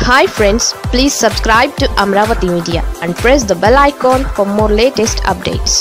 hi friends please subscribe to Amaravati media and press the bell icon for more latest updates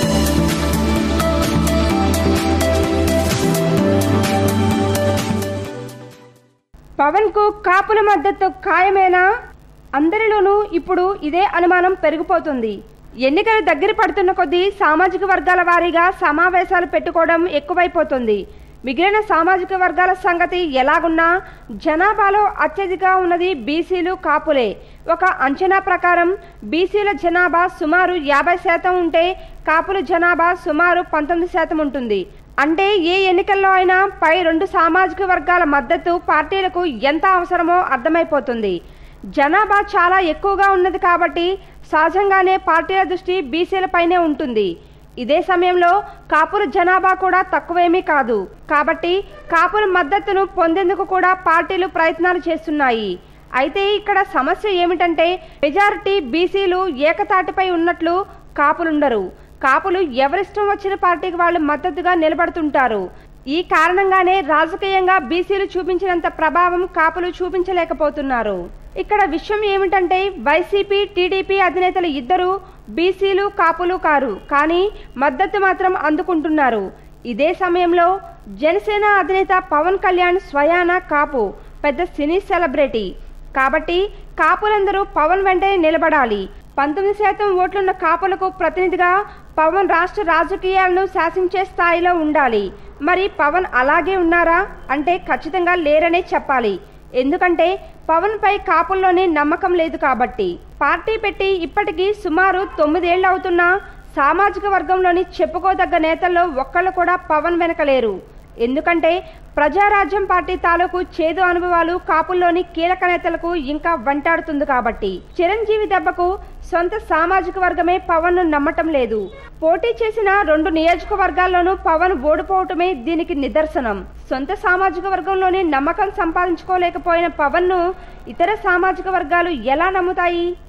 Pawan కు కాపుల మద్దతు ఖాయమేనా అందరిలోనూ ఇప్పుడు ఇదే అనుమానం పెరిగిపోతుంది ఎన్నికలు దగ్గర పడుతున్న కొద్దీ సామాజిక వర్గాల వారీగా సమావేశాలు పెట్టుకోవడం ఎక్కువైపోతుంది మిగిలిన సామాజిక వర్గాల సంగతి ఎలాగున్నా జనాభాలో అత్యధిక ఉన్నది బీసీలు కాపులే ఒక అంచనా ప్రకారం బీసీల జనాభా సుమారు యాభై శాతం ఉంటే కాపుల జనాభా సుమారు పంతొమ్మిది శాతం ఉంటుంది అంటే ఏ ఎన్నికల్లో అయినా పై రెండు సామాజిక వర్గాల మద్దతు పార్టీలకు ఎంత అవసరమో అర్థమైపోతుంది జనాభా చాలా ఎక్కువగా ఉన్నది కాబట్టి సహజంగానే పార్టీల దృష్టి బీసీలపైనే ఉంటుంది ఇదే సమయంలో కాపుల జనాభా కూడా తక్కువేమీ కాదు కాబట్టి కాపుల మద్దతును పొందేందుకు కూడా పార్టీలు ప్రయత్నాలు చేస్తున్నాయి అయితే ఇక్కడ సమస్య ఏమిటంటే మెజారిటీ బీసీలు ఏకతాటిపై ఉన్నట్లు కాపులుండరు కాపులు ఎవరిష్టం వచ్చిన పార్టీకి వాళ్ళు మద్దతుగా నిలబడుతుంటారు ఈ కారణంగానే రాజకీయంగా బీసీలు చూపించినంత ప్రభావం కాపులు చూపించలేకపోతున్నారు ఇక్కడ విషయం ఏమిటంటే వైసీపీ టీడీపీ అధినేతలు ఇద్దరు బీసీలు కాపులు కారు కానీ మద్దతు మాత్రం అందుకుంటున్నారు ఇదే సమయంలో జనసేన అధినేత పవన్ కళ్యాణ్ స్వయాన కాపు పెద్ద సినీ సెలబ్రిటీ కాబట్టి కాపులందరూ పవన్ వెంటనే నిలబడాలి పంతొమ్మిది శాతం ఓట్లున్న కాపులకు ప్రతినిధిగా పవన్ రాష్ట్ర రాజకీయాలను శాసించే స్థాయిలో ఉండాలి మరి పవన్ అలాగే ఉన్నారా అంటే ఖచ్చితంగా లేరనే చెప్పాలి ఎందుకంటే పవన్ పై కాపుల్లోనే నమ్మకం లేదు కాబట్టి పార్టీ పెట్టి ఇప్పటికీ సుమారు తొమ్మిదేళ్లు అవుతున్నా సామాజిక వర్గంలోని చెప్పుకోదగ్గ నేతల్లో ఒక్కళ్ళు కూడా పవన్ వెనకలేరు ఎందుకంటే ప్రజారాజ్యం పార్టీ తాలూకు చేదు అనుభవాలు కాపుల్లోని కీలక నేతలకు ఇంకా వెంటాడుతుంది కాబట్టి చిరంజీవి దెబ్బకు సొంత సామాజిక వర్గమే పవన్ ను నమ్మటం లేదు పోటీ చేసిన రెండు నియోజకవర్గాల్లోనూ పవన్ ఓడిపోవటమే దీనికి నిదర్శనం సొంత సామాజిక వర్గంలోనే నమ్మకం సంపాదించుకోలేకపోయిన పవన్ ను ఇతర సామాజిక వర్గాలు ఎలా నమ్ముతాయి